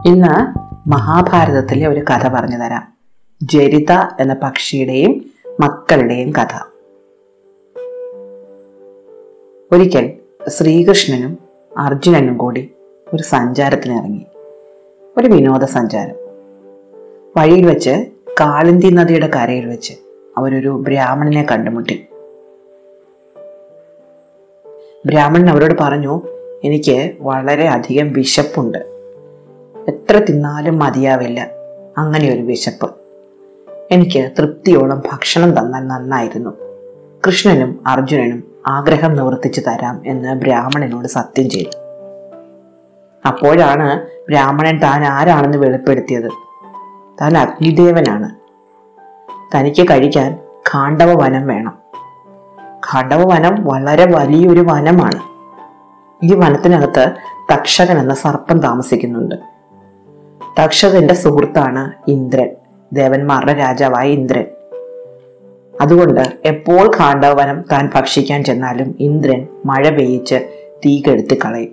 ഇന്ന് മഹാഭാരതത്തിലെ ഒരു കഥ പറഞ്ഞു തരാം ജരിത എന്ന പക്ഷിയുടെയും മക്കളുടെയും കഥ ഒരിക്കൽ ശ്രീകൃഷ്ണനും അർജുനനും കൂടി ഒരു സഞ്ചാരത്തിന് ഇറങ്ങി ഒരു വിനോദസഞ്ചാരം വഴിയിൽ വെച്ച് കാളിന്തി നദിയുടെ കരയിൽ വെച്ച് അവരൊരു ബ്രാഹ്മണനെ കണ്ടുമുട്ടി ബ്രാഹ്മണൻ അവരോട് പറഞ്ഞു എനിക്ക് വളരെ അധികം വിശപ്പുണ്ട് എത്ര തിന്നാലും മതിയാവില്ല അങ്ങനെ ഒരു വിശപ്പ് എനിക്ക് തൃപ്തിയോളം ഭക്ഷണം തന്നാൽ നന്നായിരുന്നു കൃഷ്ണനും അർജുനനും ആഗ്രഹം നിവർത്തിച്ചു തരാം എന്ന് ബ്രാഹ്മണനോട് സത്യം ചെയ്തു അപ്പോഴാണ് ബ്രാഹ്മണൻ താൻ ആരാണെന്ന് വെളിപ്പെടുത്തിയത് താൻ അഗ്നിദേവനാണ് തനിക്ക് കഴിക്കാൻ ഖാണ്ഡവ വനം വേണം ഖാണ്ഡവ വനം വളരെ വലിയൊരു വനമാണ് ഈ വനത്തിനകത്ത് തക്ഷകൻ എന്ന സർപ്പം താമസിക്കുന്നുണ്ട് തക്ഷകന്റെ സുഹൃത്താണ് ഇന്ദ്രൻ ദേവന്മാരുടെ രാജാവായ ഇന്ദ്രൻ അതുകൊണ്ട് എപ്പോൾ ഖാണ്ഡവനം താൻ ഭക്ഷിക്കാൻ ചെന്നാലും ഇന്ദ്രൻ മഴ പെയ്യിച്ച് തീ കെടുത്തി കളയും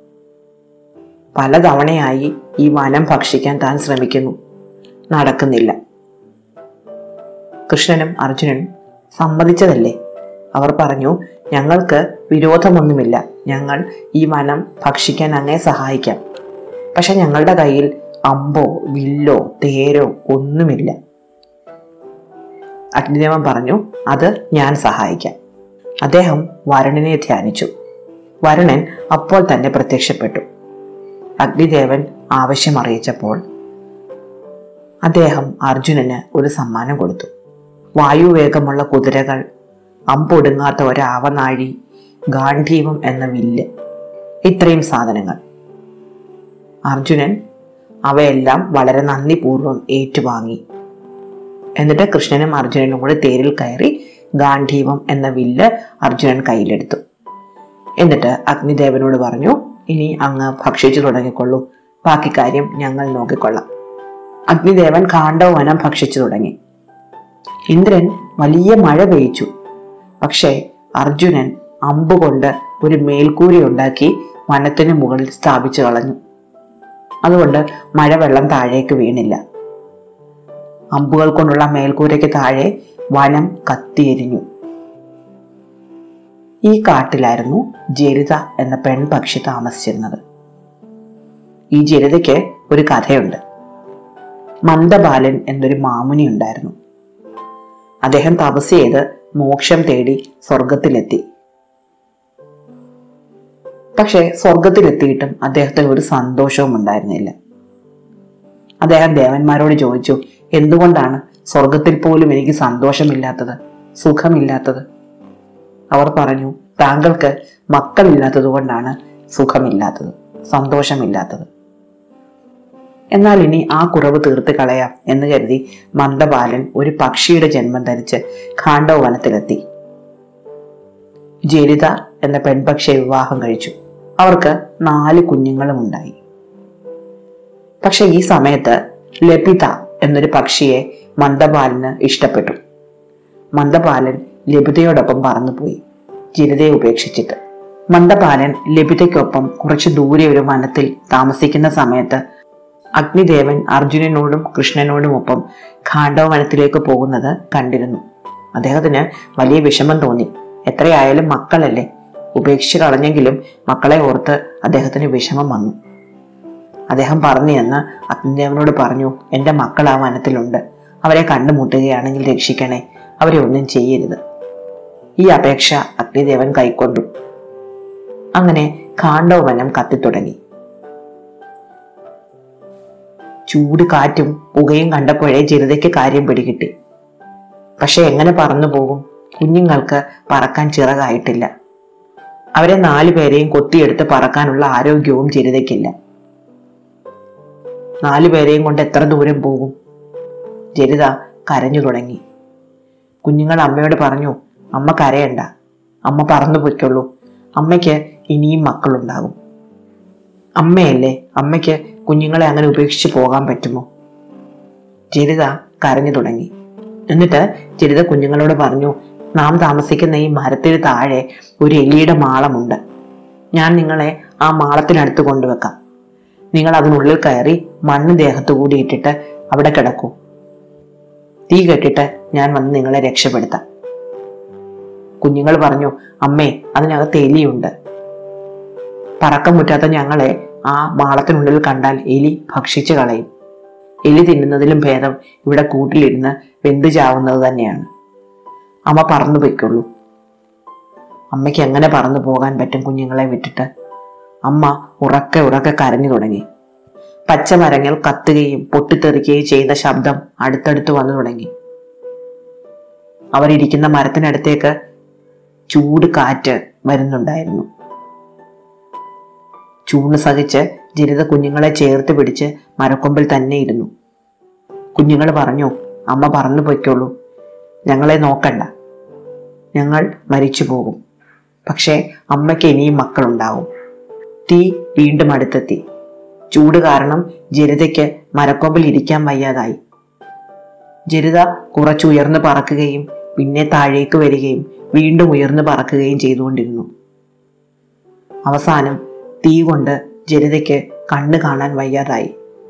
പലതവണയായി ഈ വനം ഭക്ഷിക്കാൻ താൻ ശ്രമിക്കുന്നു നടക്കുന്നില്ല കൃഷ്ണനും അർജുനനും സമ്മതിച്ചതല്ലേ അവർ പറഞ്ഞു ഞങ്ങൾക്ക് വിരോധമൊന്നുമില്ല ഞങ്ങൾ ഈ വനം ഭക്ഷിക്കാൻ അങ്ങേ സഹായിക്കാം പക്ഷെ ഞങ്ങളുടെ കയ്യിൽ അമ്പോ വില്ലോ തേരോ ഒന്നുമില്ല അഗ്നിദേവൻ പറഞ്ഞു അത് ഞാൻ സഹായിക്കാം അദ്ദേഹം വരുണനെ ധ്യാനിച്ചു വരുണൻ അപ്പോൾ തന്നെ പ്രത്യക്ഷപ്പെട്ടു അഗ്നിദേവൻ ആവശ്യം അറിയിച്ചപ്പോൾ അദ്ദേഹം അർജുനന് ഒരു സമ്മാനം കൊടുത്തു വായുവേഗമുള്ള കുതിരകൾ അമ്പൊടുങ്ങാത്ത ഒരാവനാഴി ഗാന്ധീവം എന്ന വില്ല് ഇത്രയും സാധനങ്ങൾ അർജുനൻ അവയെല്ലാം വളരെ നന്ദിപൂർവ്വം ഏറ്റുവാങ്ങി എന്നിട്ട് കൃഷ്ണനും അർജുനനും കൂടി തേരിൽ കയറി ഗാന്ധീവം എന്ന വില്ല് അർജുനൻ കയ്യിലെടുത്തു എന്നിട്ട് അഗ്നിദേവനോട് പറഞ്ഞു ഇനി അങ്ങ് ഭക്ഷിച്ചു തുടങ്ങിക്കൊള്ളൂ ബാക്കി കാര്യം ഞങ്ങൾ നോക്കിക്കൊള്ളാം അഗ്നിദേവൻ കാണ്ഡവ വനം ഭക്ഷിച്ചു തുടങ്ങി ഇന്ദ്രൻ വലിയ മഴ പെയ്ച്ചു പക്ഷേ അർജുനൻ അമ്പുകൊണ്ട് ഒരു മേൽക്കൂര ഉണ്ടാക്കി വനത്തിന് മുകളിൽ സ്ഥാപിച്ചു കളഞ്ഞു അതുകൊണ്ട് മഴവെള്ളം താഴേക്ക് വീണില്ല അമ്പുകൾ കൊണ്ടുള്ള മേൽക്കൂരയ്ക്ക് താഴെ വനം കത്തിയെരിഞ്ഞു ഈ കാട്ടിലായിരുന്നു ജരിത എന്ന പെൺപക്ഷി താമസിച്ചിരുന്നത് ഈ ജരിതയ്ക്ക് ഒരു കഥയുണ്ട് മന്ദബാലൻ എന്നൊരു മാമുനി ഉണ്ടായിരുന്നു അദ്ദേഹം തപസ് ചെയ്ത് മോക്ഷം തേടി സ്വർഗത്തിലെത്തി പക്ഷെ സ്വർഗത്തിലെത്തിയിട്ടും അദ്ദേഹത്തിന് ഒരു സന്തോഷവും ഉണ്ടായിരുന്നില്ല അദ്ദേഹം ദേവന്മാരോട് ചോദിച്ചു എന്തുകൊണ്ടാണ് സ്വർഗത്തിൽ പോലും എനിക്ക് സന്തോഷമില്ലാത്തത് സുഖമില്ലാത്തത് അവർ പറഞ്ഞു താങ്കൾക്ക് മക്കളില്ലാത്തത് കൊണ്ടാണ് സുഖമില്ലാത്തത് സന്തോഷമില്ലാത്തത് എന്നാൽ ഇനി ആ കുറവ് തീർത്ത് കളയാം എന്ന് കരുതി മന്ദബാലൻ ഒരു പക്ഷിയുടെ ജന്മം ധരിച്ച് ഖാണ്ഡവ വനത്തിലെത്തി ജലിത എന്ന പെൺപക്ഷിയെ വിവാഹം കഴിച്ചു അവർക്ക് നാല് കുഞ്ഞുങ്ങളും ഉണ്ടായി പക്ഷെ ഈ സമയത്ത് ലപിത എന്നൊരു പക്ഷിയെ മന്ദബാലന് ഇഷ്ടപ്പെട്ടു മന്ദബാലൻ ലഭിതയോടൊപ്പം പറന്നുപോയി ജിരിതയെ ഉപേക്ഷിച്ചിട്ട് മന്ദബാലൻ ലഭിതയ്ക്കൊപ്പം കുറച്ചു ദൂരെ ഒരു വനത്തിൽ താമസിക്കുന്ന സമയത്ത് അഗ്നിദേവൻ അർജുനനോടും കൃഷ്ണനോടും ഒപ്പം ഖാണ്ഡവ വനത്തിലേക്ക് പോകുന്നത് കണ്ടിരുന്നു അദ്ദേഹത്തിന് വലിയ വിഷമം തോന്നി എത്രയായാലും മക്കളല്ലേ ഉപേക്ഷിച്ച് കളഞ്ഞെങ്കിലും മക്കളെ ഓർത്ത് അദ്ദേഹത്തിന് വിഷമം വന്നു അദ്ദേഹം പറഞ്ഞു എന്ന് അഗ്നിദേവനോട് പറഞ്ഞു എൻ്റെ മക്കൾ ആ വനത്തിലുണ്ട് അവരെ കണ്ടുമുട്ടുകയാണെങ്കിൽ രക്ഷിക്കണേ അവരെ ഒന്നും ചെയ്യരുത് ഈ അപേക്ഷ അഗ്നിദേവൻ കൈക്കൊണ്ടു അങ്ങനെ ഖാണ്ഡവ വനം കത്തിത്തുടങ്ങി ചൂട് കാറ്റും പുകയും കണ്ടപ്പോഴേ ജനിതയ്ക്ക് കാര്യം പിടികിട്ടി പക്ഷെ എങ്ങനെ പറന്നു പോകും കുഞ്ഞുങ്ങൾക്ക് പറക്കാൻ ചിറകായിട്ടില്ല അവരെ നാലു പേരെയും കൊത്തിയെടുത്ത് പറക്കാനുള്ള ആരോഗ്യവും ജനിതയ്ക്കില്ല നാലു പേരെയും കൊണ്ട് എത്ര ദൂരം പോകും ജനിത കരഞ്ഞു തുടങ്ങി കുഞ്ഞുങ്ങൾ അമ്മയോട് പറഞ്ഞു അമ്മ കരയണ്ട അമ്മ പറന്നു പൊയ്ക്കുള്ളൂ അമ്മയ്ക്ക് ഇനിയും മക്കളുണ്ടാകും അമ്മയല്ലേ അമ്മയ്ക്ക് കുഞ്ഞുങ്ങളെ അങ്ങനെ ഉപേക്ഷിച്ച് പോകാൻ പറ്റുമോ ജരിത കരഞ്ഞു തുടങ്ങി എന്നിട്ട് ജരിത കുഞ്ഞുങ്ങളോട് പറഞ്ഞു നാം താമസിക്കുന്ന ഈ മരത്തിന് താഴെ ഒരു എലിയുടെ മാളമുണ്ട് ഞാൻ നിങ്ങളെ ആ മാളത്തിനടുത്ത് കൊണ്ടുവെക്കാം നിങ്ങൾ അതിനുള്ളിൽ കയറി മണ്ണ് ദേഹത്തു കൂടി ഇട്ടിട്ട് അവിടെ കിടക്കൂ തീ കെട്ടിട്ട് ഞാൻ വന്ന് നിങ്ങളെ രക്ഷപ്പെടുത്താം കുഞ്ഞുങ്ങൾ പറഞ്ഞു അമ്മേ അതിനകത്ത് എലിയുണ്ട് പറക്കം മുറ്റാത്ത ഞങ്ങളെ ആ മാളത്തിനുള്ളിൽ കണ്ടാൽ എലി ഭക്ഷിച്ചു കളയും എലി തിന്നുന്നതിലും ഭേദം ഇവിടെ കൂട്ടിലിരുന്ന് വെന്ത് ചാവുന്നത് തന്നെയാണ് അമ്മ പറന്നു പൊയ്ക്കുള്ളൂ അമ്മയ്ക്ക് എങ്ങനെ പറന്നു പോകാൻ പറ്റും കുഞ്ഞുങ്ങളെ വിട്ടിട്ട് അമ്മ ഉറക്കെ ഉറക്കെ കരഞ്ഞു തുടങ്ങി പച്ചമരങ്ങൾ കത്തുകയും പൊട്ടിത്തെറിക്കുകയും ചെയ്യുന്ന ശബ്ദം അടുത്തടുത്ത് വന്നു തുടങ്ങി അവരിയ്ക്കുന്ന മരത്തിനടുത്തേക്ക് ചൂട് കാറ്റ് വരുന്നുണ്ടായിരുന്നു ചൂണ് സഹിച്ച് ജനിത കുഞ്ഞുങ്ങളെ ചേർത്ത് പിടിച്ച് മരക്കൊമ്പിൽ തന്നെ ഇരുന്നു കുഞ്ഞുങ്ങൾ പറഞ്ഞു അമ്മ പറന്നു പൊയ്ക്കോളൂ ഞങ്ങളെ നോക്കണ്ട ഞങ്ങൾ മരിച്ചു പോകും പക്ഷേ അമ്മയ്ക്ക് ഇനിയും മക്കളുണ്ടാവും തീ വീണ്ടും അടുത്തെത്തി ചൂട് കാരണം ജരിതയ്ക്ക് മരക്കൊമ്പിൽ ഇരിക്കാൻ വയ്യാതായി ജരിത കുറച്ച് ഉയർന്നു പറക്കുകയും പിന്നെ താഴേക്ക് വരികയും വീണ്ടും ഉയർന്നു പറക്കുകയും ചെയ്തുകൊണ്ടിരുന്നു അവസാനം തീ കൊണ്ട് ജരിതയ്ക്ക് കണ്ണ് കാണാൻ വയ്യാതായി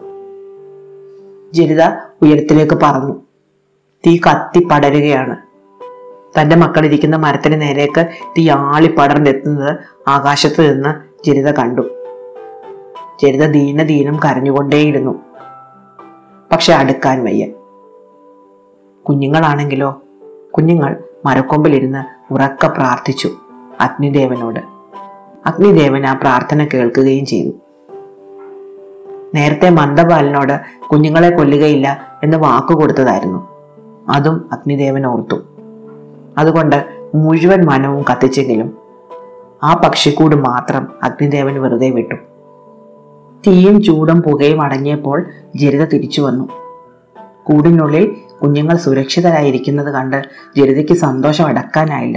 ജരിത ഉയരത്തിലേക്ക് പറന്നു തീ കത്തി പടരുകയാണ് തന്റെ മക്കളിരിക്കുന്ന മരത്തിന് നേരേക്ക് തീ ആളി പടർന്നെത്തുന്നത് ആകാശത്ത് നിന്ന് ജരിത കണ്ടു ജരിത ദീനദീനം കരഞ്ഞുകൊണ്ടേയിരുന്നു പക്ഷെ അടുക്കാൻ വയ്യ കുഞ്ഞുങ്ങളാണെങ്കിലോ കുഞ്ഞുങ്ങൾ മരക്കൊമ്പിലിരുന്ന് ഉറക്ക പ്രാർത്ഥിച്ചു അഗ്നിദേവനോട് അഗ്നിദേവൻ ആ പ്രാർത്ഥന കേൾക്കുകയും ചെയ്തു നേരത്തെ മന്ദബാലനോട് കുഞ്ഞുങ്ങളെ കൊല്ലുകയില്ല എന്ന് വാക്കു കൊടുത്തതായിരുന്നു അതും അഗ്നിദേവൻ ഓർത്തു അതുകൊണ്ട് മുഴുവൻ മനവും കത്തിച്ചെങ്കിലും ആ പക്ഷിക്കൂട് മാത്രം അഗ്നിദേവൻ വെറുതെ വിട്ടു തീയും ചൂടും പുകയും അടങ്ങിയപ്പോൾ ജരിത തിരിച്ചു വന്നു കൂടിനുള്ളിൽ കുഞ്ഞുങ്ങൾ സുരക്ഷിതരായിരിക്കുന്നത് കണ്ട് ജരിതയ്ക്ക് സന്തോഷം അടക്കാനായില്ല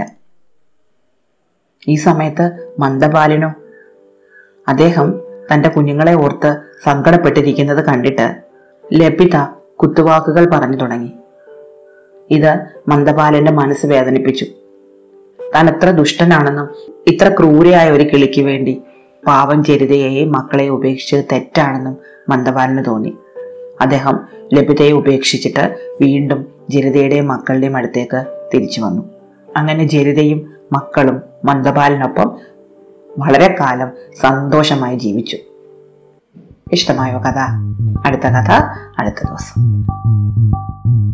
ഈ സമയത്ത് മന്ദബാലനോ അദ്ദേഹം തന്റെ കുഞ്ഞുങ്ങളെ ഓർത്ത് സങ്കടപ്പെട്ടിരിക്കുന്നത് കണ്ടിട്ട് ലപിത കുത്തുവാക്കുകൾ പറഞ്ഞു തുടങ്ങി ഇത് മന്ദബാലന്റെ മനസ്സ് വേദനിപ്പിച്ചു താൻ എത്ര ദുഷ്ടനാണെന്നും ഇത്ര ക്രൂരയായ ഒരു കിളിക്ക് വേണ്ടി പാവം ചരിതയെയും മക്കളെ ഉപേക്ഷിച്ചത് തെറ്റാണെന്നും മന്ദബാലന് തോന്നി അദ്ദേഹം ലഭിതയെ ഉപേക്ഷിച്ചിട്ട് വീണ്ടും ജരിതയുടെയും മക്കളുടെയും അടുത്തേക്ക് തിരിച്ചു വന്നു അങ്ങനെ ജരിതയും മക്കളും മന്ദബാലിനൊപ്പം വളരെ കാലം സന്തോഷമായി ജീവിച്ചു ഇഷ്ടമായോ കഥ അടുത്ത കഥ അടുത്ത ദിവസം